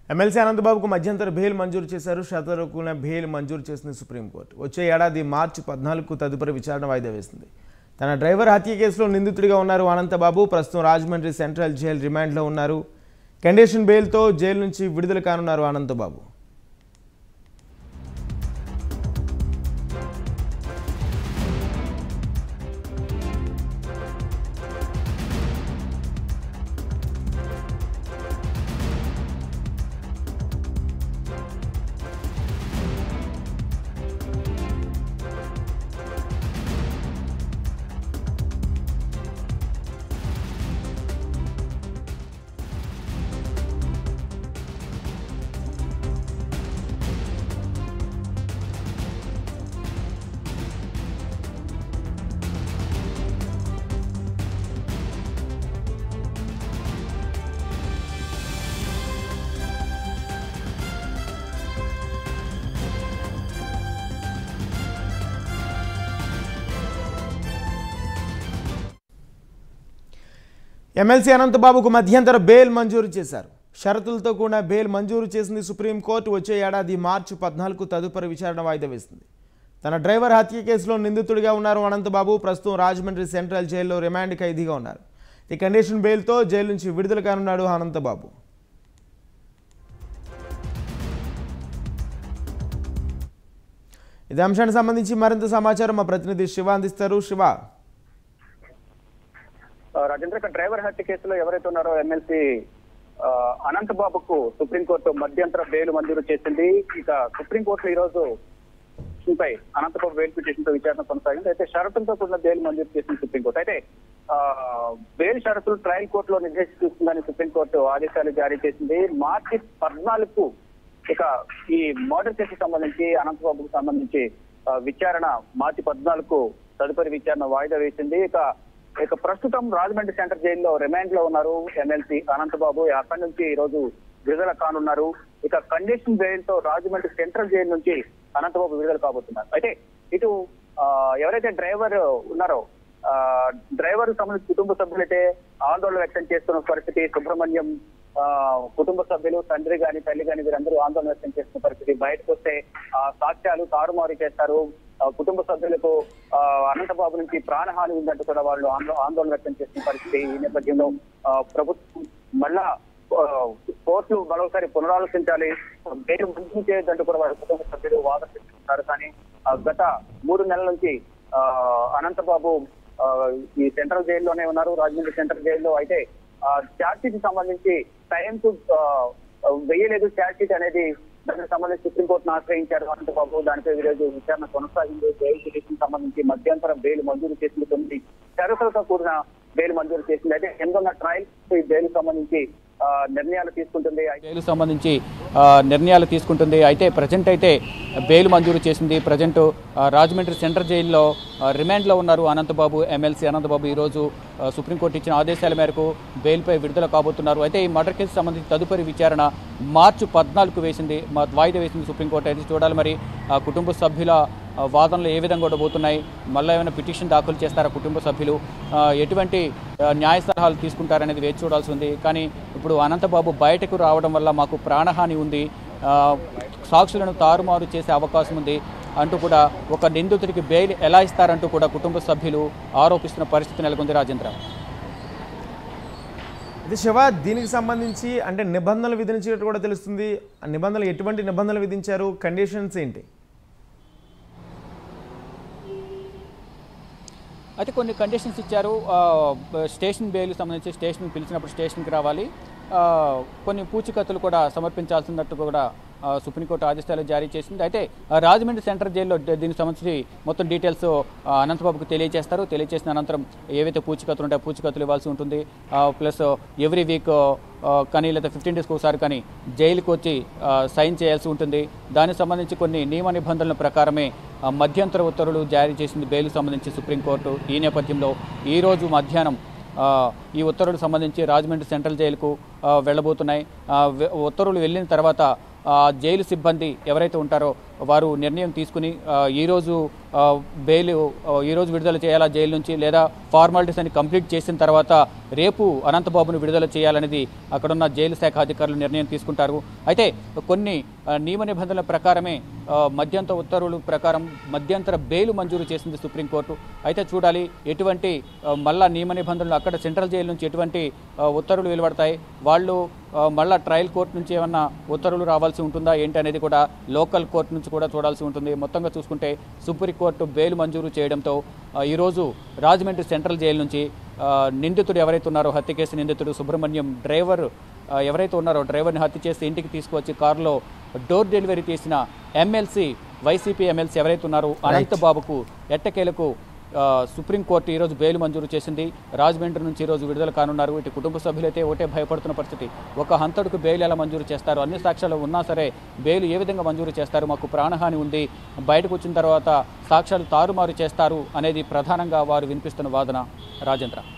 MLC అనంతబాబుకు మధ్యంతర bail మంజూరు చేశారు శతరుకున బెయిల్ మంజూరు చేసింది సుప్రీంకోర్టు వచ్చే ఏడాది మార్చి పద్నాలుగుకు తదుపరి విచారణ వాయిదా వేసింది తన డ్రైవర్ హత్య కేసులో నిందితుడిగా ఉన్నారు అనంతబాబు ప్రస్తుతం రాజమండ్రి సెంట్రల్ జైలు రిమాండ్లో ఉన్నారు కండిషన్ బెయిల్తో జైలు నుంచి విడుదల కానున్నారు అనంతబాబు ఎమ్మెల్సీ అనంతబాబుకు మధ్యంతర బెయిల్ మంజూరు చేశారు షరతులతో కూడిన బెయిల్ మంజూరు చేసింది సుప్రీంకోర్టు వచ్చే ఏడాది మార్చి పద్నాలుగు తదుపరి విచారణ వాయిదా వేసింది తన డ్రైవర్ హత్య కేసులో నిందితుడిగా ఉన్నారు అనంతబాబు ప్రస్తుతం రాజమండ్రి సెంట్రల్ జైల్లో రిమాండ్ ఖైదీగా ఉన్నారు ఈ కండిషన్ బెయిల్తో జైలు నుంచి విడుదల కానున్నాడు అనంతబాబు ఇదే అంశానికి సంబంధించి మరింత సమాచారం మా ప్రతినిధి శివ అందిస్తారు శివ ఆ, రాజేంద్ర ఇక డ్రైవర్ హత్య కేసులో ఎవరైతే ఉన్నారో ఎమ్మెల్సీ ఆ, అనంత్ బాబుకు సుప్రీంకోర్టు మధ్యంతర బెయిల్ మంజూరు చేసింది ఇక సుప్రీంకోర్టు ఈ రోజు పై అనంతబాబు బెయిల్ పిటిషన్ తో విచారణ కొనసాగింది అయితే షరతులతో కూడిన బెయిల్ మంజూరు చేసింది సుప్రీంకోర్టు అయితే ఆ, బెయిల్ షరతులు ట్రయల్ కోర్టులో నిర్దేశిస్తుందని సుప్రీంకోర్టు ఆదేశాలు జారీ చేసింది మార్చి పద్నాలుగు ఇక ఈ మర్డర్ కేసుకు సంబంధించి అనంతబాబుకు సంబంధించి ఆ, విచారణ మార్చి పద్నాలుగు తదుపరి విచారణ వాయిదా వేసింది ఇక ఇక ప్రస్తుతం రాజమండ్రి సెంటర్ జైల్లో రిమాండ్ లో ఉన్నారు ఎమ్మెల్సీ అనంతబాబు అక్కడి నుంచి ఈ రోజు విడుదల కానున్నారు ఇక కండిషన్ బెయిల్ తో రాజమండ్రి సెంట్రల్ జైలు నుంచి అనంతబాబు విడుదల కాబోతున్నారు అయితే ఇటు ఆ, ఎవరైతే డ్రైవర్ ఉన్నారో ఆ, డ్రైవర్ సంబంధించి కుటుంబ సభ్యులైతే ఆందోళన వ్యక్తం చేస్తున్న పరిస్థితి సుబ్రహ్మణ్యం ఆ, కుటుంబ సభ్యులు తండ్రి గాని తల్లి గాని వీరందరూ ఆందోళన వ్యక్తం చేస్తున్న పరిస్థితి బయటకు వస్తే ఆ సాక్ష్యాలు తారుమారు చేస్తారు ఆ, కుటుంబ సభ్యులకు ఆ, అనంతబాబు నుంచి ప్రాణహాని ఉందంటూ కూడా వాళ్ళు ఆందో- ఆందోళన వ్యక్తం చేస్తున్న పరిస్థితి ఈ నేపథ్యంలో ఆ, ప్రభుత్వం మళ్ళా ఆ, కోర్టులు మరోసారి పునరాలోచించాలి బెయిల్ మంజూరు చేయొద్దంటూ కూడా వారి కుటుంబ సభ్యులు వాదన చేస్తున్నారు కానీ ఆ, గత మూడు నెలల నుంచి ఆ, అనంతబాబు ఆ, ఈ సెంట్రల్ జైల్లోనే ఉన్నారు రాజమండ్రి సెంట్రల్ జైల్లో అయితే ఛార్జ్ షీట్ సంబంధించి టైం కు ఆ, వేయలేదు ఛార్జ్ షీట్ అనేది దానికి సంబంధించి సుప్రీంకోర్టును ఆశ్రయించారు అనంతబాబు దానిపై ఈరోజు విచారణ కొనసాగింది బెయిల్ పిటిషన్ సంబంధించి మధ్యంతర బెయిల్ మంజూరు చేసింది తొమ్మిది షరతులతో కూడిన బెయిల్ మంజూరు చేసింది అయితే ఎందున్న ట్రయల్ ఈ బెయిల్ సంబంధించి ఆ, నిర్ణయాలు తీసుకుంటుంది బెయిల్ సంబంధించి ఆ, నిర్ణయాలు తీసుకుంటుంది అయితే ప్రజెంట్ అయితే బెయిల్ మంజూరు చేసింది ప్రజెంట్ ఆ, రాజమండ్రి సెంట్రల్ జైల్లో ఆ, రిమాండ్లో ఉన్నారు అనంతబాబు ఎమ్మెల్సీ అనంతబాబు ఈరోజు ఆ, సుప్రీంకోర్టు ఇచ్చిన ఆదేశాల మేరకు బెయిల్పై విడుదల కాబోతున్నారు అయితే ఈ మర్డర్ కేసు సంబంధించి తదుపరి విచారణ మార్చి పద్నాలుగు వేసింది మా- వాయిదా వేసింది సుప్రీంకోర్టు అయితే చూడాలి మరి ఆ కుటుంబ సభ్యుల ఆ, వాదనలు ఏ విధంగా ఉండబోతున్నాయి మళ్ళీ ఏమైనా పిటిషన్ దాఖలు చేస్తారా కుటుంబ సభ్యులు ఆ, ఎటువంటి ఆ, న్యాయ సలహాలు తీసుకుంటారనేది వేచి చూడాల్సి ఉంది కానీ ఇప్పుడు అనంతబాబు బయటకు రావడం వల్ల మాకు ప్రాణహాని ఉంది ఆ, సాక్షులను తారుమారు చేసే అవకాశం ఉంది అంటూ కూడా ఒక నిందితుడికి బెయిల్ ఎలా ఇస్తారంటూ కూడా కుటుంబ సభ్యులు ఆరోపిస్తున్న పరిస్థితి నెలకొంది రాజేంద్ర ఇది శివ దీనికి సంబంధించి అంటే నిబంధనలు విధించినట్టు కూడా తెలుస్తుంది ఆ నిబంధనలు ఎటువంటి నిబంధనలు విధించారు కండిషన్స్ ఏంటి అయితే కొన్ని కండిషన్స్ ఇచ్చారు ఆ, స్టేషన్ బెయిల్ సంబంధించి స్టేషన్ పిలిచినప్పుడు స్టేషన్కి రావాలి ఆ, కొన్ని పూచికత్తులు కూడా సమర్పించాల్సినట్టు కూడా ఆ, సుప్రీంకోర్టు ఆదేశాలు జారీ చేసింది అయితే ఆ, రాజమండ్రి సెంట్రల్ జైల్లో ద- దీనికి సంబంధించి మొత్తం డీటెయిల్స్ ఆ, అనంతబాబుకు తెలియజేస్తారు తెలియజేసిన అనంతరం ఏవైతే పూచికత్తులు ఉంటాయో పూచికత్తులు ఇవ్వాల్సి ఉంటుంది ఆ, ప్లస్ ఎవ్రీ వీక్ ఆ, కానీ లేదా ఫిఫ్టీన్ డేస్కి ఒకసారి కానీ జైలుకి వచ్చి ఆ, సైన్ చేయాల్సి ఉంటుంది దానికి సంబంధించి కొన్ని నియమ నిబంధనల ప్రకారమే ఆ, మధ్యంతర ఉత్తర్వులు జారీ చేసింది బెయిల్ సంబంధించి సుప్రీంకోర్టు ఈ నేపథ్యంలో ఈరోజు మధ్యాహ్నం ఆ, ఈ ఉత్తర్వులకు సంబంధించి రాజమండ్రి సెంట్రల్ జైలుకు ఆ, వెళ్ళబోతున్నాయి ఆ, వె- ఉత్తర్వులు వెళ్ళిన తర్వాత ఆ, జైలు సిబ్బంది ఎవరైతే ఉంటారో వారు నిర్ణయం తీసుకుని ఆ, ఈరోజు ఆ, బెయిల్ ఆ, ఈరోజు విడుదల చేయాలా జైలు నుంచి లేదా ఫార్మాలిటీస్ అని కంప్లీట్ చేసిన తర్వాత రేపు అనంతబాబును విడుదల చేయాలనేది అక్కడున్న జైలు శాఖ అధికారులు నిర్ణయం తీసుకుంటారు అయితే కొన్ని ఆ, నియమ నిబంధనల ప్రకారమే ఆ, మధ్యంతర ఉత్తర్వుల ప్రకారం మధ్యంతర బెయిల్ మంజూరు చేసింది సుప్రీంకోర్టు అయితే చూడాలి ఎటువంటి ఆ, మళ్ళా నియమ నిబంధనలు అక్కడ సెంట్రల్ జైలు నుంచి ఎటువంటి ఆ, ఉత్తర్వులు వెలువడతాయి వాళ్ళు ఆ, మళ్ళా ట్రయల్ కోర్టు నుంచి ఏమన్నా ఉత్తర్వులు రావాల్సి ఉంటుందా ఏంటి అనేది కూడా లోకల్ కోర్టు నుంచి కూడా చూడాల్సి ఉంటుంది మొత్తంగా చూసుకుంటే సుప్రీంకోర్టు బెయిల్ మంజూరు చేయడంతో ఆ, ఈరోజు రాజమండ్రి సెంట్రల్ జైలు నుంచి ఆ, నిందితుడు ఎవరైతే ఉన్నారో హత్య కేసు నిందితుడు సుబ్రహ్మణ్యం డ్రైవర్ ఆ, ఎవరైతే ఉన్నారో డ్రైవర్ని హత్య చేసి ఇంటికి తీసుకువచ్చి కారులో డోర్ డెలివరీ చేసిన ఎమ్మెల్సీ వైసీపీ ఎమ్మెల్సీ ఎవరైతే ఉన్నారో అనంతబాబుకు ఎట్టకేలకు ఆ, సుప్రీంకోర్టు ఈరోజు బెయిల్ మంజూరు చేసింది రాజమండ్రి నుంచి ఈరోజు విడుదల కానున్నారు ఇటు కుటుంబ సభ్యులైతే ఒకటే భయపడుతున్న పరిస్థితి ఒక హంతడుకు బెయిల్ ఎలా మంజూరు చేస్తారు అన్ని సాక్ష్యాలు ఉన్నా సరే బెయిల్ ఏ విధంగా మంజూరు చేస్తారు మాకు ప్రాణహాని ఉంది బయటకు వచ్చిన తర్వాత సాక్ష్యాలు తారుమారు చేస్తారు అనేది ప్రధానంగా వారు వినిపిస్తున్న వాదన రాజేంద్ర